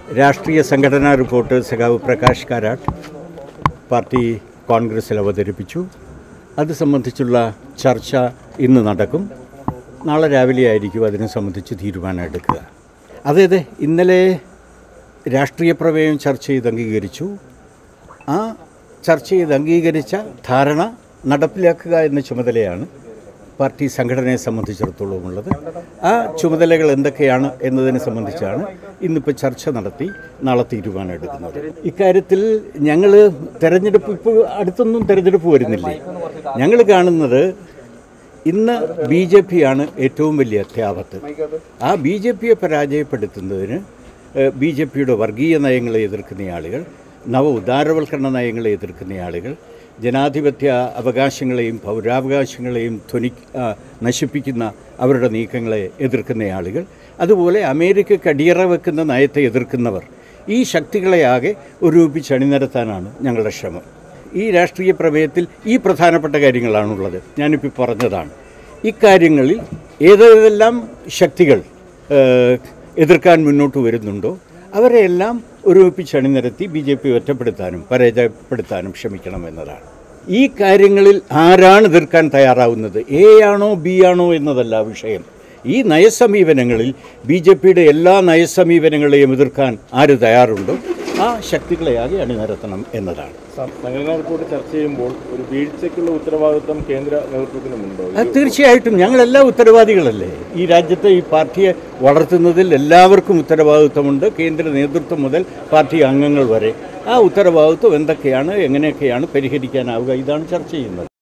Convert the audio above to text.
രാഷ്ട്രീയ സംഘടനാ റിപ്പോർട്ട് സഖാവ് പ്രകാശ് കാരാട്ട് പാർട്ടി കോൺഗ്രസ്സിൽ അവതരിപ്പിച്ചു അത് സംബന്ധിച്ചുള്ള ചർച്ച ഇന്ന് നടക്കും നാളെ രാവിലെ ആയിരിക്കും അതിനെ സംബന്ധിച്ച് തീരുമാനം എടുക്കുക അതായത് ഇന്നലെ രാഷ്ട്രീയ പ്രമേയം ചർച്ച ചെയ്ത് അംഗീകരിച്ചു ആ ചർച്ച ചെയ്ത് അംഗീകരിച്ച ധാരണ നടപ്പിലാക്കുക എന്ന ചുമതലയാണ് പാർട്ടി സംഘടനയെ സംബന്ധിച്ചിടത്തോളം ഉള്ളത് ആ ചുമതലകൾ എന്തൊക്കെയാണ് എന്നതിനെ സംബന്ധിച്ചാണ് ഇന്നിപ്പോൾ ചർച്ച നടത്തി നാളെ തീരുമാനം എടുക്കുന്നത് ഇക്കാര്യത്തിൽ ഞങ്ങൾ തെരഞ്ഞെടുപ്പ് ഇപ്പോൾ അടുത്തൊന്നും തെരഞ്ഞെടുപ്പ് വരുന്നില്ലേ ഞങ്ങൾ കാണുന്നത് ഇന്ന് ബി ജെ പി ആണ് ഏറ്റവും വലിയ അത്യാപത്ത് ആ ബി ജെ പിയെ പരാജയപ്പെടുത്തുന്നതിന് ബി ജെ പിയുടെ വർഗീയ നയങ്ങളെ എതിർക്കുന്ന ആളുകൾ നവ ഉദാരവൽക്കരണ നയങ്ങളെ എതിർക്കുന്ന ആളുകൾ ജനാധിപത്യ അവകാശങ്ങളെയും പൗരാവകാശങ്ങളെയും ധ്വനി ആ, നശിപ്പിക്കുന്ന അവരുടെ നീക്കങ്ങളെ എതിർക്കുന്ന ആളുകൾ അതുപോലെ അമേരിക്കയ്ക്ക് അടിയറ വെക്കുന്ന നയത്തെ എതിർക്കുന്നവർ ഈ ശക്തികളെ ആകെ ഒരുമിപ്പിച്ച് അണിനിരത്താനാണ് ഞങ്ങളുടെ ശ്രമം ഈ രാഷ്ട്രീയ പ്രമേയത്തിൽ ഈ പ്രധാനപ്പെട്ട കാര്യങ്ങളാണുള്ളത് ഞാനിപ്പോൾ പറഞ്ഞതാണ് ഇക്കാര്യങ്ങളിൽ ഏതെല്ലാം ശക്തികൾ ഏഹ്, എതിർക്കാൻ മുന്നോട്ട് വരുന്നുണ്ടോ അവരെയെല്ലാം ഒരുമിപ്പിച്ച് അണിനിരത്തി ബി ജെ പി ഒറ്റപ്പെടുത്താനും പരാജയപ്പെടുത്താനും ശ്രമിക്കണം എന്നതാണ് ഈ കാര്യങ്ങളിൽ ആരാണ് എതിർക്കാൻ തയ്യാറാവുന്നത് എ ആണോ ബി ആണോ എന്നതല്ല വിഷയം ഈ നയസമീപനങ്ങളിൽ ബി ജെ പിയുടെ എല്ലാ നയസമീപനങ്ങളെയും എതിർക്കാൻ ആര് തയ്യാറുണ്ടോ ആ ശക്തികളെ ആകെ അണിനിരത്തണം എന്നതാണ് സം- സംഘടനാ റിപ്പോർട്ട് ചർച്ച ചെയ്യുമ്പോൾ ഒരു വീഴ്ചയ്ക്കുള്ള ഉത്തരവാദിത്വം കേന്ദ്ര നേതൃത്വത്തിനുമുണ്ടോ അത് തീർച്ചയായിട്ടും ഞങ്ങളെല്ലാം ഉത്തരവാദികളല്ലേ ഈ രാജ്യത്തെ ഈ പാർട്ടിയെ വളർത്തുന്നതിൽ എല്ലാവർക്കും ഉത്തരവാദിത്വമുണ്ട് കേന്ദ്ര നേതൃത്വം മുതൽ പാർട്ടി അംഗങ്ങൾ വരെ ആ ഉത്തരവാദിത്വം എന്തൊക്കെയാണ് എങ്ങനെയൊക്കെയാണ് പരിഹരിക്കാനാവുക ഇതാണ് ചർച്ച ചെയ്യുന്നത്